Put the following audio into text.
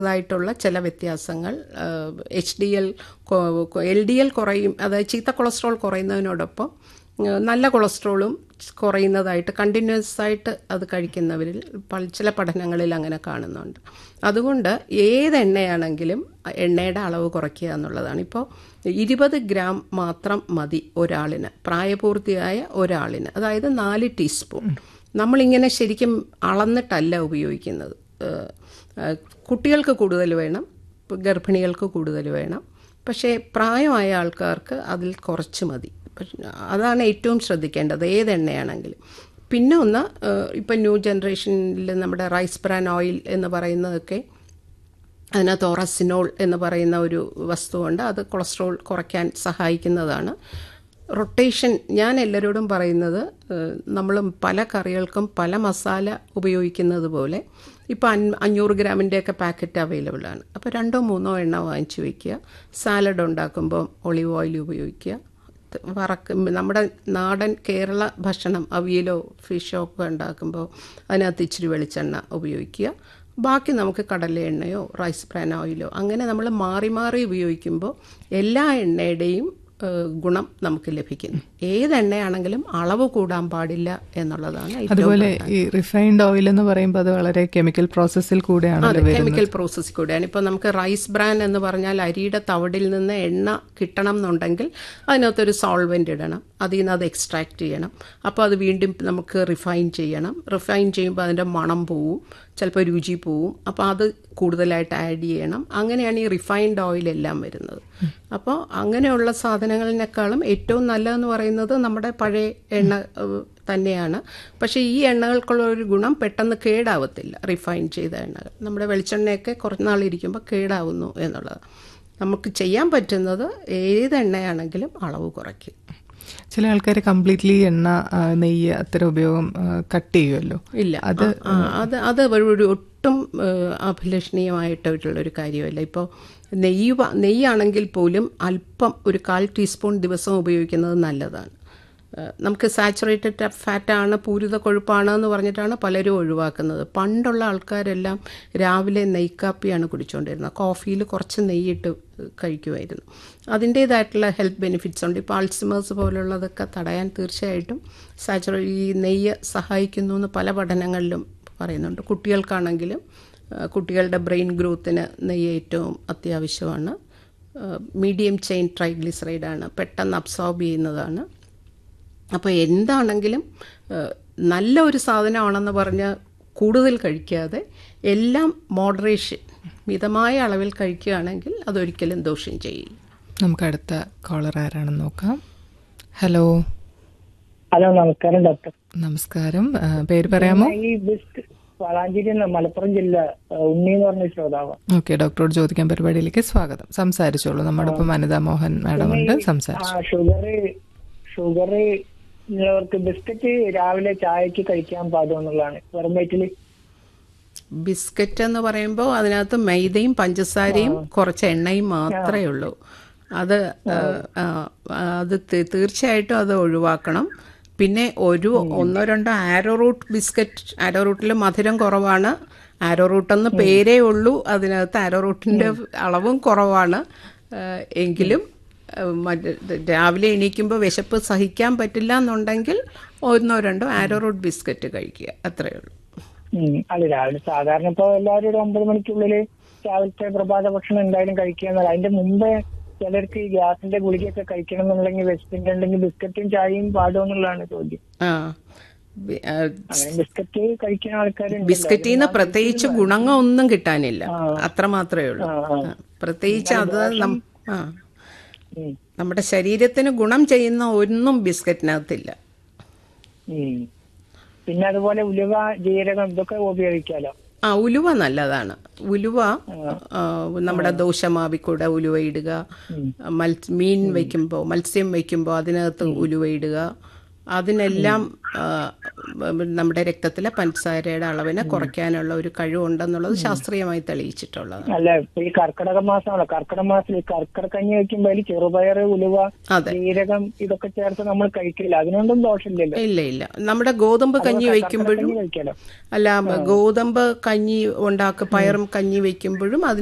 ായിട്ടുള്ള ചില വ്യത്യാസങ്ങൾ H D L L D L കുറയും അതായത് ചീത്ത കൊളസ്ട്രോൾ കുറയുന്നതിനോടൊപ്പം ആ, നല്ല കൊളസ്ട്രോളും കുറയുന്നതായിട്ട് കണ്ടിന്യൂസ് ആയിട്ട് അത് കഴിക്കുന്നവരിൽ പല- ചില പഠനങ്ങളിൽ അങ്ങനെ കാണുന്നുണ്ട് അതുകൊണ്ട് ഏത് എണ്ണയാണെങ്കിലും എണ്ണയുടെ അളവ് കുറയ്ക്കുക എന്നുള്ളതാണ് ഇപ്പോൾ ഇരുപത് ഗ്രാം മാത്രം മതി ഒരാളിന് പ്രായപൂർത്തിയായ ഒരാളിന് അതായത് നാല് ടീസ്പൂൺ നമ്മളിങ്ങനെ ശരിക്കും അളന്നിട്ടല്ല ഉപയോഗിക്കുന്നത് ഏഹ്, ഏഹ്, കുട്ടികൾക്ക് കൂടുതൽ വേണം ഗർഭിണികൾക്ക് കൂടുതൽ വേണം പക്ഷേ പ്രായമായ ആൾക്കാർക്ക് അതിൽ കുറച്ച് മതി പക്ഷെ അതാണ് ഏറ്റവും ശ്രദ്ധിക്കേണ്ടത് ഏത് എണ്ണയാണെങ്കിലും പിന്നെ ഒന്ന് ഏഹ്, ഇപ്പം ന്യൂ ജനറേഷനിൽ നമ്മുടെ റൈസ് ബ്രാൻ ഓയിൽ എന്ന് പറയുന്നതൊക്കെ അതിനകത്ത് ഒറസിനോൾ എന്ന് പറയുന്ന ഒരു വസ്തുവുണ്ട് അത് കൊളസ്ട്രോൾ കുറയ്ക്കാൻ സഹായിക്കുന്നതാണ് റൊട്ടേഷൻ ഞാൻ എല്ലാവരോടും പറയുന്നത് നമ്മൾ പല കറികൾക്കും പല മസാല ഉപയോഗിക്കുന്നത് പോലെ ഇപ്പോൾ അൻ അഞ്ഞൂറ് ഗ്രാമിൻ്റെയൊക്കെ പാക്കറ്റ് അവൈലബിൾ ആണ് അപ്പോൾ രണ്ടോ മൂന്നോ എണ്ണ വാങ്ങിച്ച് വയ്ക്കുക സാലഡ് ഉണ്ടാക്കുമ്പോൾ ഒളിവ് ഓയിൽ ഉപയോഗിക്കുക വറക്ക് നമ്മുടെ നാടൻ കേരള ഭക്ഷണം അവിയലോ ഫിഷോ ഒക്കെ ഉണ്ടാക്കുമ്പോൾ അതിനകത്ത് ഇച്ചിരി വെളിച്ചെണ്ണ ഉപയോഗിക്കുക ബാക്കി നമുക്ക് കടല എണ്ണയോ റൈസ് ബ്രാൻ ഓയിലോ അങ്ങനെ നമ്മൾ മാറി മാറി ഉപയോഗിക്കുമ്പോൾ എല്ലാ എണ്ണയുടെയും ഏഹ്, ഗുണം നമുക്ക് ലഭിക്കുന്നു ഏത് എണ്ണയാണെങ്കിലും അളവ് കൂടാൻ പാടില്ല എന്നുള്ളതാണ് ഏറ്റവും അതുപോലെ ഈ റിഫൈൻഡ് ഓയിൽ എന്ന് പറയുമ്പോൾ അത് വളരെ കെമിക്കൽ പ്രോസസ്സിൽ കൂടെയാണല്ലോ അതെ വരുന്നത് കെമിക്കൽ പ്രോസസ് കൂടെയാണ് ഇപ്പോൾ നമുക്ക് റൈസ് ബ്രാൻ എന്ന് പറഞ്ഞാൽ അരിയുടെ തവിടിൽ നിന്ന് എണ്ണ കിട്ടണം എന്നുണ്ടെങ്കിൽ അതിനകത്തൊരു സോൾവെൻ്റ് ഇടണം അതിൽ നിന്ന് അത് എക്സ്ട്രാക്ട് ചെയ്യണം അപ്പോൾ അത് വീണ്ടും നമുക്ക് റിഫൈൻ ചെയ്യണം റിഫൈൻ ചെയ്യുമ്പോൾ അതിൻ്റെ മണം പോവും ചിലപ്പോൾ രുചി പോവും അപ്പോൾ അത് കൂടുതലായിട്ട് ആഡ് ചെയ്യണം അങ്ങനെയാണ് ഈ റിഫൈൻഡ് ഓയിൽ എല്ലാം വരുന്നത് അപ്പോൾ അങ്ങനെയുള്ള സാധനങ്ങളിനേക്കാളും ഏറ്റവും നല്ലതെന്ന് പറയുന്നത് നമ്മുടെ പഴയ എണ്ണ ഏഹ്, തന്നെയാണ് പക്ഷേ ഈ എണ്ണകൾക്കുള്ള ഒരു ഗുണം പെട്ടെന്ന് കേടാവത്തില്ല റിഫൈൻ ചെയ്ത എണ്ണകൾ നമ്മുടെ വെളിച്ചെണ്ണയൊക്കെ കുറച്ച് നാളിരിക്കുമ്പോൾ കേടാവുന്നു എന്നുള്ളത് നമുക്ക് ചെയ്യാൻ പറ്റുന്നത് ഏത് എണ്ണയാണെങ്കിലും അളവ് കുറയ്ക്കും ചില ആൾക്കാർ കംപ്ലീറ്റ്ലി എണ്ണ ആ, നെയ്യ് അത്തരം ഉപയോഗം കട്ട് ചെയ്യുമല്ലോ ഇല്ല അത് ആ, അത് അത് ഒരു ഒരു ഒട്ടും ഏഹ്, അഭിലഷണീയമായിട്ടുള്ള ഒരു കാര്യമല്ല ഇപ്പോൾ നെയ്യ് വ- നെയ്യാണെങ്കിൽ പോലും അല്പം ഒരു കാൽ ടീസ്പൂൺ ദിവസം ഉപയോഗിക്കുന്നത് നല്ലതാണ് ഏഹ്, നമുക്ക് സാച്ചുറേറ്റഡ് ഫാറ്റാണ് പൂരിത കൊഴുപ്പാണ് എന്ന് പറഞ്ഞിട്ടാണ് പലരും ഒഴിവാക്കുന്നത് പണ്ടുള്ള ആൾക്കാരെല്ലാം രാവിലെ നെയ്ക്കാപ്പിയാണ് കുടിച്ചുകൊണ്ടിരുന്നത് കോഫിയിൽ കുറച്ച് നെയ്യിട്ട് കഴിക്കുമായിരുന്നു അതിൻ്റേതായിട്ടുള്ള ഹെൽത്ത് ബെനിഫിറ്റ്സ് ഉണ്ട് ഇപ്പോൾ ആൾസിമേഴ്സ് പോലുള്ളതൊക്കെ തടയാൻ തീർച്ചയായിട്ടും സാച്ചുറ ഈ നെയ്യ് സഹായിക്കുന്നു എന്ന് പല പഠനങ്ങളിലും പറയുന്നുണ്ട് കുട്ടികൾക്കാണെങ്കിലും ആ, കുട്ടികളുടെ ബ്രെയിൻ ഗ്രോത്തിന് നെയ്യ് ഏറ്റവും അത്യാവശ്യമാണ് മീഡിയം ചെയിൻ ട്രൈഗ്ലിസറൈഡാണ് പെട്ടെന്ന് അബ്സോർബ് ചെയ്യുന്നതാണ് അപ്പോൾ എന്താണെങ്കിലും ഏഹ്, നല്ല ഒരു സാധനമാണെന്ന് പറഞ്ഞ് കൂടുതൽ കഴിക്കാതെ എല്ലാം മോഡറേഷൻ മിതമായ അളവിൽ കഴിക്കുകയാണെങ്കിൽ അതൊരിക്കലും ദോഷം ചെയ്യില്ല നമുക്ക് അടുത്ത കോളർ ആരാണെന്ന് നോക്കാം ഹലോ ഹലോ നമസ്കാരം ഡോക്ടർ നമസ്കാരം ആ, പേര് പറയാമോ ഈ ബെസ്റ്റ് വളാഞ്ചേരി എന്ന മലപ്പുറം ജില്ല ആ, ഉണ്ണി എന്ന് പറഞ്ഞ ശ്രോതാവ് ഓക്കെ ഡോക്ടറോട് ചോദിക്കാൻ പരിപാടിയിലേക്ക് സ്വാഗതം സംസാരിച്ചോളൂ നമ്മുടെ ഒപ്പം അനിത മോഹൻ മാഡം ഉണ്ട് ആ സംസാരിച്ചു ഷുഗർ ഷുഗർ ഉള്ളവർക്ക് ബിസ്ക്കറ്റ് രാവിലെ ചായക്ക് കഴിക്കാൻ പാടുമെന്നുള്ളതാണ് വെറും വയറ്റില് ബിസ്ക്കറ്റ് എന്ന് പറയുമ്പോൾ അതിനകത്ത് മൈദയും പഞ്ചസാരയും കുറച്ച് എണ്ണയും മാത്രമേ ഉള്ളൂ അത് ആ, ആ, അത് തീ- തീർച്ചയായിട്ടും അത് ഒഴിവാക്കണം പിന്നെ ഒരു ഒന്നോ രണ്ടോ ആരോ റൂട്ട് ബിസ്ക്കറ്റ് ആരോ റൂട്ടിൽ മധുരം കുറവാണ് ആരോ റൂട്ട് എന്ന് പേരേ ഉള്ളൂ അതിനകത്ത് ആരോ റൂട്ടിൻ്റെ അളവും കുറവാണ് ആ, എങ്കിലും ആ, മറ്റ് രാവിലെ എണീക്കുമ്പോൾ വിശപ്പ് സഹിക്കാൻ പറ്റില്ല എന്നുണ്ടെങ്കിൽ ഒന്നോ രണ്ടോ ആരോ റൂട്ട് ബിസ്ക്കറ്റ് കഴിക്കുക അത്രയേ ഉള്ളൂ ഉം. അല്ല രാവിലെ സാധാരണ ഇപ്പൊ എല്ലാവരും ഒരു ഒമ്പത് മണിക്കുള്ളില് രാവിലത്തെ പ്രഭാത ഭക്ഷണം എന്തായാലും കഴിക്കുക എന്നല്ല അതിന്റെ മുമ്പേ ചിലർക്ക് ഈ ഗ്യാസിന്റെ ഗുളികയൊക്കെ കഴിക്കണം എന്നുണ്ടെങ്കിൽ വിശപ്പിന്റെ ഉണ്ടെങ്കിൽ ബിസ്ക്കറ്റും ചായയും പാടുമെന്നുള്ളതാണ് ചോദ്യം ആ ബി- ആ, അങ്ങനെ ബിസ്ക്കറ്റ് കഴിക്കുന്ന ആൾക്കാരുണ്ട് ബിസ്ക്കറ്റിൽ നിന്ന് പ്രത്യേകിച്ച് ഗുണങ്ങൾ ഒന്നും കിട്ടാനില്ല അത്ര മാത്രമേ ഉള്ളൂ ആ, പ്രത്യേകിച്ച് അത് നം- ആ ഉം. നമ്മുടെ ശരീരത്തിന് ഗുണം ചെയ്യുന്ന ഒന്നും ബിസ്ക്കറ്റിനകത്തില്ല ഉം. പിന്നെ അതുപോലെ ഉലുവ ജീരകം ഇതൊക്കെ ഉപയോഗിക്കാലോ ആ ഉലുവ നല്ലതാണ് ഉലുവ ആ, നമ്മുടെ ദോശമാവി കൂടെ ഉലുവ ഇടുക മത്സ്യ മീൻ വയ്ക്കുമ്പോൾ മത്സ്യം വയ്ക്കുമ്പോൾ അതിനകത്ത് ഉലുവ ഇടുക അതിനെല്ലാം ആ, നമ്മുടെ രക്തത്തിലെ പഞ്ചസാരയുടെ അളവിനെ കുറയ്ക്കാനുള്ള ഒരു കഴിവുണ്ടെന്നുള്ളത് ശാസ്ത്രീയമായി തെളിയിച്ചിട്ടുള്ളതാണ് അല്ല ഇപ്പൊ ഈ കർക്കിടക മാസമാണല്ലോ കർക്കിടക മാസത്തിൽ ഈ കർക്കിടക കഞ്ഞി വെക്കുമ്പോ അതിൽ ചെറുപയർ ഉലുവ അതെ ജീരകം ഇതൊക്കെ ചേർത്ത് നമ്മൾ കഴിക്കില്ല അതിനൊന്നും ദോഷമില്ലല്ലോ ഇല്ല ഇല്ല നമ്മുടെ ഗോതമ്പ് കഞ്ഞി വയ്ക്കുമ്പോഴും കഞ്ഞി കഴിക്കാലോ അല്ല ഗോതമ്പ് കഞ്ഞി ഉണ്ടാക്കി പയറും കഞ്ഞി വയ്ക്കുമ്പോഴും